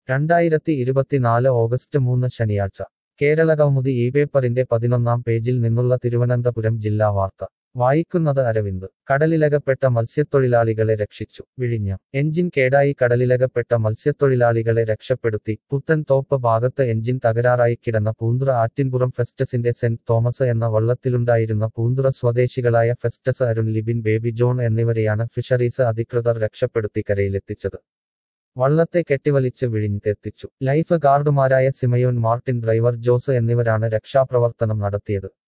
രണ്ടായിരത്തി ഇരുപത്തിനാല് ഓഗസ്റ്റ് മൂന്ന് ശനിയാഴ്ച കേരള കൗമുദി ഈ പേപ്പറിന്റെ പതിനൊന്നാം പേജിൽ നിന്നുള്ള തിരുവനന്തപുരം ജില്ലാ വാർത്ത വായിക്കുന്നത് അരവിന്ദ് കടലിലകപ്പെട്ട മത്സ്യത്തൊഴിലാളികളെ രക്ഷിച്ചു വിഴിഞ്ഞം എഞ്ചിൻ കേടായി കടലിലകപ്പെട്ട മത്സ്യത്തൊഴിലാളികളെ രക്ഷപ്പെടുത്തി പുത്തൻതോപ്പ് ഭാഗത്ത് എഞ്ചിൻ തകരാറായി കിടന്ന പൂന്തുറ ആറ്റിൻപുറം ഫെസ്റ്റസിന്റെ സെന്റ് തോമസ് എന്ന വള്ളത്തിലുണ്ടായിരുന്ന പൂന്തുറ സ്വദേശികളായ Festus Arun Libin Baby John എന്നിവരെയാണ് ഫിഷറീസ് അധികൃതർ രക്ഷപ്പെടുത്തി കരയിലെത്തിച്ചത് വള്ളത്തെ കെട്ടിവലിച്ച് വിഴിഞ്ഞെത്തിച്ചു ലൈഫ് ഗാർഡുമാരായ സിമയോൻ മാർട്ടിൻ ഡ്രൈവർ ജോസ് എന്നിവരാണ് രക്ഷാപ്രവർത്തനം നടത്തിയത്